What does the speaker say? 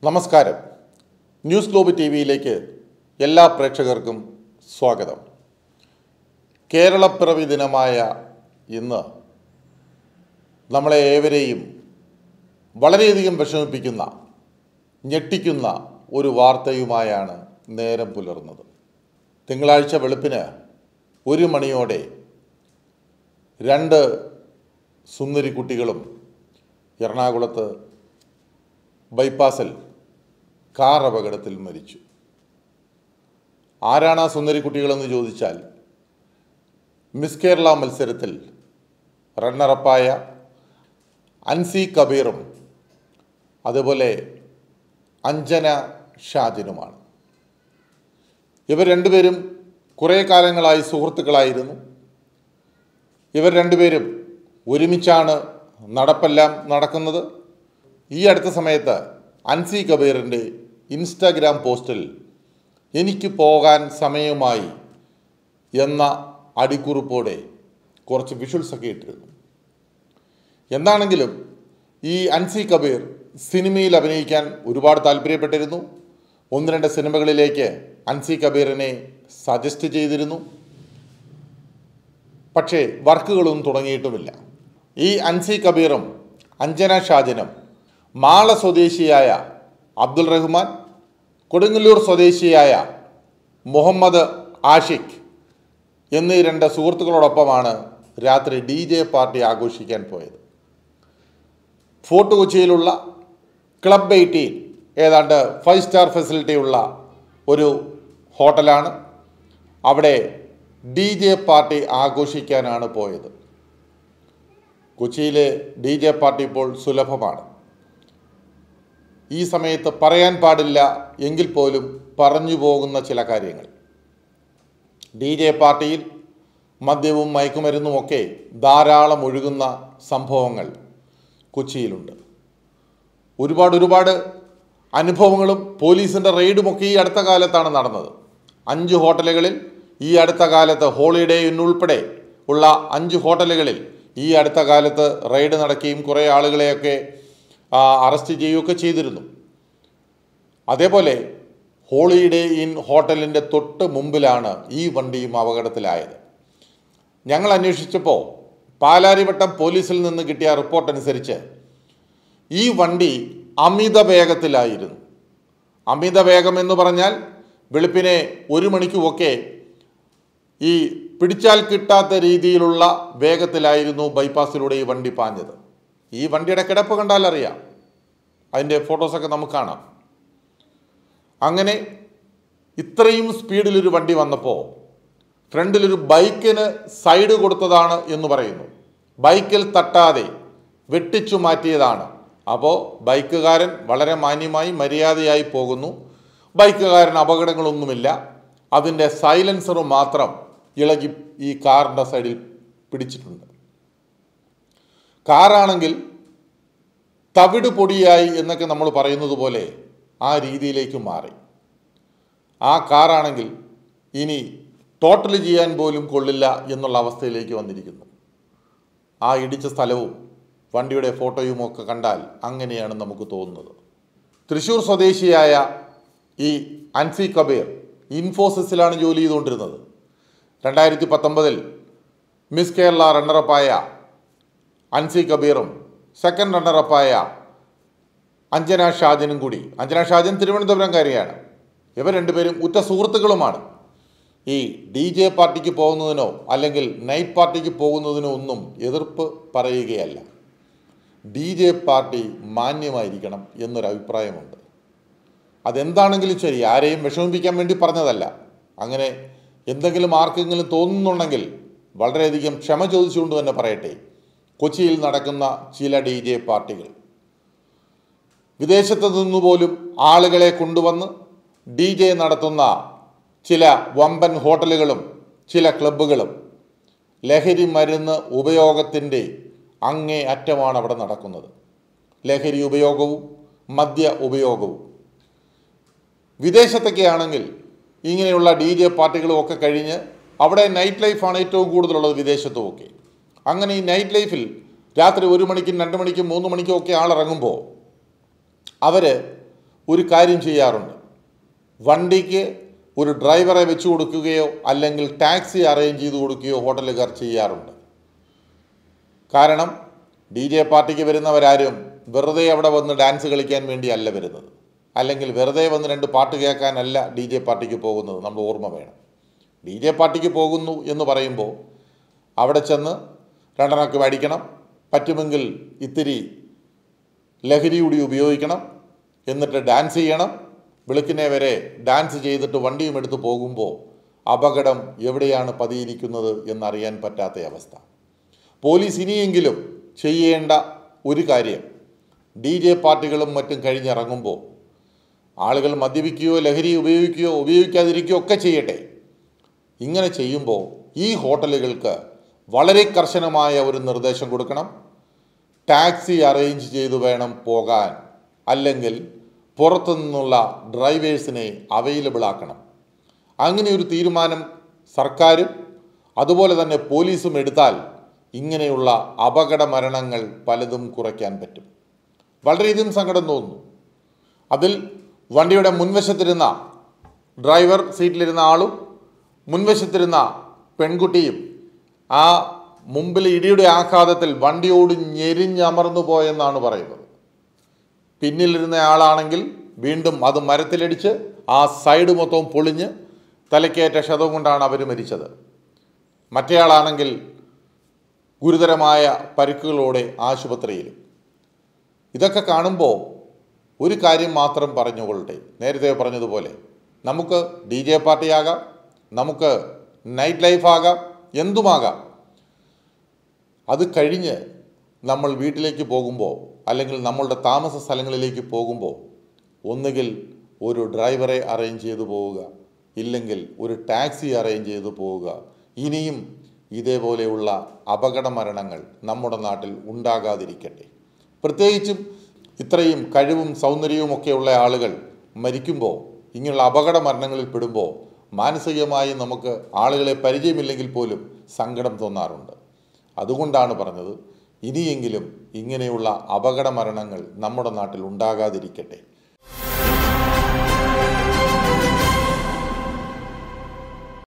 നമസ്കാരം news globe T വിയിലേക്ക് എല്ലാ പ്രേക്ഷകർക്കും സ്വാഗതം കേരളപ്പിറവി ദിനമായ ഇന്ന് നമ്മളെ ഏവരെയും വളരെയധികം വിഷമിപ്പിക്കുന്ന ഞെട്ടിക്കുന്ന ഒരു വാർത്തയുമായാണ് നേരം പുലർന്നത് തിങ്കളാഴ്ച വെളുപ്പിന് ഒരു മണിയോടെ രണ്ട് സുന്ദരി കുട്ടികളും എറണാകുളത്ത് ബൈപ്പാസിൽ കാർ അപകടത്തിൽ മരിച്ചു ആരാണ് ആ സുന്ദരി കുട്ടികളെന്ന് ചോദിച്ചാൽ മിസ് കേരള മത്സരത്തിൽ റണ്ണറപ്പായ അൻസി കബീറും അതുപോലെ അഞ്ജന ഷാജിനുമാണ് ഇവർ രണ്ടുപേരും കുറേ കാലങ്ങളായി സുഹൃത്തുക്കളായിരുന്നു ഇവർ രണ്ടുപേരും ഒരുമിച്ചാണ് നടപ്പെല്ലാം നടക്കുന്നത് ഈ അടുത്ത സമയത്ത് അൻസി കബീറിൻ്റെ ഇൻസ്റ്റാഗ്രാം പോസ്റ്റിൽ എനിക്ക് പോകാൻ സമയമായി എന്ന അടിക്കുറിപ്പോടെ കുറച്ച് വിഷ്വൽസ് ഒക്കെ ഇട്ടിരുന്നു എന്താണെങ്കിലും ഈ അൻസി കബീർ സിനിമയിൽ അഭിനയിക്കാൻ ഒരുപാട് താല്പര്യപ്പെട്ടിരുന്നു ഒന്ന് രണ്ട് സിനിമകളിലേക്ക് അൻസി കബീറിനെ സജസ്റ്റ് ചെയ്തിരുന്നു പക്ഷേ വർക്കുകളൊന്നും തുടങ്ങിയിട്ടുമില്ല ഈ അൻസി കബീറും അഞ്ജന ഷാജനും മാള സ്വദേശിയായ അബ്ദുൾ റഹ്മാൻ കൊടുങ്ങല്ലൂർ സ്വദേശിയായ മുഹമ്മദ് ആഷിഖ് എന്നീ രണ്ട് സുഹൃത്തുക്കളോടൊപ്പമാണ് രാത്രി ഡി ജെ പാർട്ടി ആഘോഷിക്കാൻ പോയത് ഫോർട്ട് കൊച്ചിയിലുള്ള ക്ലബ് എയ്റ്റീൻ ഏതാണ്ട് ഫൈവ് സ്റ്റാർ ഫെസിലിറ്റി ഉള്ള ഒരു ഹോട്ടലാണ് അവിടെ ഡി ജെ പാർട്ടി ആഘോഷിക്കാനാണ് പോയത് കൊച്ചിയിലെ ഡി ജെ പാർട്ടി ഇപ്പോൾ സുലഭമാണ് ഈ സമയത്ത് പറയാൻ പാടില്ല എങ്കിൽ പോലും പറഞ്ഞു പോകുന്ന ചില കാര്യങ്ങൾ ഡി ജെ പാർട്ടിയിൽ മദ്യവും മയക്കുമരുന്നും ഒക്കെ ധാരാളം ഒഴുകുന്ന സംഭവങ്ങൾ കൊച്ചിയിലുണ്ട് ഒരുപാട് ഒരുപാട് അനുഭവങ്ങളും പോലീസിൻ്റെ റെയ്ഡുമൊക്കെ ഈ അടുത്ത കാലത്താണ് നടന്നത് അഞ്ച് ഹോട്ടലുകളിൽ ഈ അടുത്ത കാലത്ത് ഹോളിഡേ ഉൾപ്പെടെ ഉള്ള അഞ്ച് ഹോട്ടലുകളിൽ ഈ അടുത്ത കാലത്ത് റെയ്ഡ് നടക്കുകയും കുറേ ആളുകളെയൊക്കെ ആ, അറസ്റ്റ് ചെയ്യുകയൊക്കെ ചെയ്തിരുന്നു അതേപോലെ ഹോളിഡേ ഇൻ ഹോട്ടലിൻ്റെ തൊട്ട് മുമ്പിലാണ് ഈ വണ്ടിയും അപകടത്തിലായത് ഞങ്ങൾ അന്വേഷിച്ചപ്പോൾ പാലാരിവട്ടം പോലീസിൽ നിന്ന് കിട്ടിയ റിപ്പോർട്ട് അനുസരിച്ച് ഈ വണ്ടി അമിത വേഗത്തിലായിരുന്നു അമിത വേഗം എന്ന് പറഞ്ഞാൽ വെളുപ്പിനെ ഒരു മണിക്കുമൊക്കെ ഈ പിടിച്ചാൽ കിട്ടാത്ത രീതിയിലുള്ള വേഗത്തിലായിരുന്നു ബൈപ്പാസിലൂടെ ഈ വണ്ടി പാഞ്ഞത് ഈ വണ്ടിയുടെ കിടപ്പ് കണ്ടാൽ അറിയാം അതിൻ്റെ ഫോട്ടോസൊക്കെ നമുക്ക് കാണാം അങ്ങനെ ഇത്രയും സ്പീഡിലൊരു വണ്ടി വന്നപ്പോൾ ഫ്രണ്ടിലൊരു ബൈക്കിന് സൈഡ് കൊടുത്തതാണ് എന്ന് പറയുന്നു ബൈക്കിൽ തട്ടാതെ വെട്ടിച്ചു മാറ്റിയതാണ് അപ്പോൾ ബൈക്കുകാരൻ വളരെ മാന്യമായി മര്യാദയായി പോകുന്നു ബൈക്കുകാരൻ അപകടങ്ങളൊന്നുമില്ല അതിൻ്റെ സൈലൻസർ മാത്രം ഇളകി ഈ കാറിൻ്റെ സൈഡിൽ പിടിച്ചിട്ടുണ്ട് കാറാണെങ്കിൽ തവിട് പൊടിയായി എന്നൊക്കെ നമ്മൾ പറയുന്നത് പോലെ ആ രീതിയിലേക്ക് മാറി ആ കാറാണെങ്കിൽ ഇനി ടോട്ടൽ ചെയ്യാൻ പോലും കൊള്ളില്ല എന്നുള്ള അവസ്ഥയിലേക്ക് വന്നിരിക്കുന്നു ആ ഇടിച്ച സ്ഥലവും വണ്ടിയുടെ ഫോട്ടോയും ഒക്കെ കണ്ടാൽ അങ്ങനെയാണ് നമുക്ക് തോന്നുന്നത് തൃശ്ശൂർ സ്വദേശിയായ ഈ അൻസി കബീർ ഇൻഫോസിസിലാണ് ജോലി ചെയ്തുകൊണ്ടിരുന്നത് രണ്ടായിരത്തി പത്തൊമ്പതിൽ മിസ് കേരള റണ്ണറപ്പായ അൻസി കബീറും സെക്കൻഡ് റണ്ണറപ്പായ അഞ്ജന ഷാജനും കൂടി അഞ്ജന ഷാജൻ തിരുവനന്തപുരംകാരിയാണ് ഇവർ രണ്ടുപേരും ഉറ്റ സുഹൃത്തുക്കളുമാണ് ഈ ഡി ജെ പാർട്ടിക്ക് പോകുന്നതിനോ അല്ലെങ്കിൽ നൈറ്റ് പാർട്ടിക്ക് പോകുന്നതിനോ ഒന്നും എതിർപ്പ് പറയുകയല്ല ഡി ജെ പാർട്ടി മാന്യമായിരിക്കണം എന്നൊരു അഭിപ്രായമുണ്ട് അതെന്താണെങ്കിലും ശരി ആരെയും വിഷമിപ്പിക്കാൻ വേണ്ടി പറഞ്ഞതല്ല അങ്ങനെ എന്തെങ്കിലും ആർക്കെങ്കിലും തോന്നുന്നുണ്ടെങ്കിൽ വളരെയധികം ക്ഷമ ചോദിച്ചുകൊണ്ട് തന്നെ പറയട്ടെ കൊച്ചിയിൽ നടക്കുന്ന ചില ഡി ജെ പാർട്ടികൾ വിദേശത്ത് നിന്നുപോലും ആളുകളെ കൊണ്ടുവന്ന് ഡി ജെ നടത്തുന്ന ചില വമ്പൻ ഹോട്ടലുകളും ചില ക്ലബ്ബുകളും ലഹരി മരുന്ന് ഉപയോഗത്തിൻ്റെ അങ്ങേ അറ്റമാണ് അവിടെ നടക്കുന്നത് ലഹരി ഉപയോഗവും മദ്യ ഉപയോഗവും വിദേശത്തൊക്കെ ആണെങ്കിൽ ഇങ്ങനെയുള്ള ഡി ജെ പാർട്ടികളും ഒക്കെ കഴിഞ്ഞ് അവിടെ നൈറ്റ് ലൈഫാണ് ഏറ്റവും കൂടുതലുള്ളത് വിദേശത്തുമൊക്കെ അങ്ങനെ ഈ നൈറ്റ് ലൈഫിൽ രാത്രി ഒരു മണിക്കും രണ്ട് മണിക്കും മൂന്ന് മണിക്കും ഒക്കെ ആളിറങ്ങുമ്പോൾ അവർ ഒരു കാര്യം ചെയ്യാറുണ്ട് വണ്ടിക്ക് ഒരു ഡ്രൈവറെ വെച്ച് കൊടുക്കുകയോ അല്ലെങ്കിൽ ടാക്സി അറേഞ്ച് ചെയ്ത് കൊടുക്കുകയോ ഹോട്ടലുകാർ ചെയ്യാറുണ്ട് കാരണം ഡി ജെ പാർട്ടിക്ക് വരുന്നവരാരും വെറുതെ അവിടെ വന്ന് ഡാൻസ് കളിക്കാൻ വേണ്ടിയല്ല വരുന്നത് അല്ലെങ്കിൽ വെറുതെ വന്ന് രണ്ട് പാട്ട് കേൾക്കാനല്ല ഡി ജെ പാർട്ടിക്ക് പോകുന്നത് നമ്മൾ ഓർമ്മ വേണം ഡി ജെ പാർട്ടിക്ക് പോകുന്നു എന്ന് പറയുമ്പോൾ അവിടെ ചെന്ന് രണ്ടെണ്ണക്ക് മേടിക്കണം പറ്റുമെങ്കിൽ ഇത്തിരി ലഹരി കൂടി ഉപയോഗിക്കണം എന്നിട്ട് ഡാൻസ് ചെയ്യണം വെളുക്കിനെ വരെ ഡാൻസ് ചെയ്തിട്ട് വണ്ടിയും എടുത്ത് പോകുമ്പോൾ അപകടം എവിടെയാണ് പതിയിരിക്കുന്നത് എന്നറിയാൻ പറ്റാത്ത അവസ്ഥ പോലീസ് ഇനിയെങ്കിലും ചെയ്യേണ്ട ഒരു കാര്യം ഡി ജെ പാർട്ടികളും മറ്റും കഴിഞ്ഞിറങ്ങുമ്പോൾ ആളുകൾ മദ്യപിക്കുകയോ ലഹരി ഉപയോഗിക്കുകയോ ഉപയോഗിക്കാതിരിക്കുകയോ ഒക്കെ ചെയ്യട്ടെ ഇങ്ങനെ ചെയ്യുമ്പോൾ ഈ ഹോട്ടലുകൾക്ക് വളരെ കർശനമായ ഒരു നിർദ്ദേശം കൊടുക്കണം ടാക്സി അറേഞ്ച് ചെയ്തു വേണം പോകാൻ അല്ലെങ്കിൽ പുറത്തു നിന്നുള്ള ഡ്രൈവേഴ്സിനെ അവൈലബിൾ ആക്കണം അങ്ങനെ ഒരു തീരുമാനം സർക്കാരും അതുപോലെ തന്നെ പോലീസും എടുത്താൽ ഇങ്ങനെയുള്ള അപകട മരണങ്ങൾ പലതും കുറയ്ക്കാൻ പറ്റും വളരെയധികം സങ്കടം തോന്നുന്നു അതിൽ വണ്ടിയുടെ മുൻവശത്തിരുന്ന ഡ്രൈവർ സീറ്റിലിരുന്ന ആളും മുൻവശത്തിരുന്ന പെൺകുട്ടിയും ആ മുമ്പിൽ ഇടിയുടെ ആഘാതത്തിൽ വണ്ടിയോട് ഞെരിഞ്ഞമർന്നു പോയെന്നാണ് പറയുന്നത് പിന്നിലിരുന്ന ആളാണെങ്കിൽ വീണ്ടും അത് മരത്തിലടിച്ച് ആ സൈഡ് മൊത്തവും പൊളിഞ്ഞ് തലക്കേറ്റ ക്ഷതം കൊണ്ടാണ് അവർ മരിച്ചത് മറ്റേയാളാണെങ്കിൽ ഗുരുതരമായ പരിക്കുകളോടെ ആശുപത്രിയിലും ഇതൊക്കെ കാണുമ്പോൾ ഒരു കാര്യം മാത്രം പറഞ്ഞുകൊള്ളട്ടെ നേരത്തെ പറഞ്ഞതുപോലെ നമുക്ക് ഡി ജെ പാർട്ടിയാകാം നമുക്ക് നൈറ്റ് ലൈഫാകാം എന്തുമാകാം അത് കഴിഞ്ഞ് നമ്മൾ വീട്ടിലേക്ക് പോകുമ്പോൾ അല്ലെങ്കിൽ നമ്മളുടെ താമസ സ്ഥലങ്ങളിലേക്ക് പോകുമ്പോൾ ഒന്നുകിൽ ഒരു ഡ്രൈവറെ അറേഞ്ച് ചെയ്തു പോവുക ഇല്ലെങ്കിൽ ഒരു ടാക്സി അറേഞ്ച് ചെയ്തു പോവുക ഇനിയും ഇതേപോലെയുള്ള അപകട മരണങ്ങൾ നമ്മുടെ നാട്ടിൽ ഉണ്ടാകാതിരിക്കട്ടെ പ്രത്യേകിച്ചും ഇത്രയും കഴിവും സൗന്ദര്യവും ഒക്കെയുള്ള ആളുകൾ മരിക്കുമ്പോൾ ഇങ്ങനെയുള്ള അപകട മരണങ്ങളിൽ പെടുമ്പോൾ മാനസികമായി നമുക്ക് ആളുകളെ പരിചയമില്ലെങ്കിൽ പോലും സങ്കടം തോന്നാറുണ്ട് അതുകൊണ്ടാണ് പറഞ്ഞത് ഇനിയെങ്കിലും ഇങ്ങനെയുള്ള അപകട മരണങ്ങൾ നമ്മുടെ നാട്ടിൽ ഉണ്ടാകാതിരിക്കട്ടെ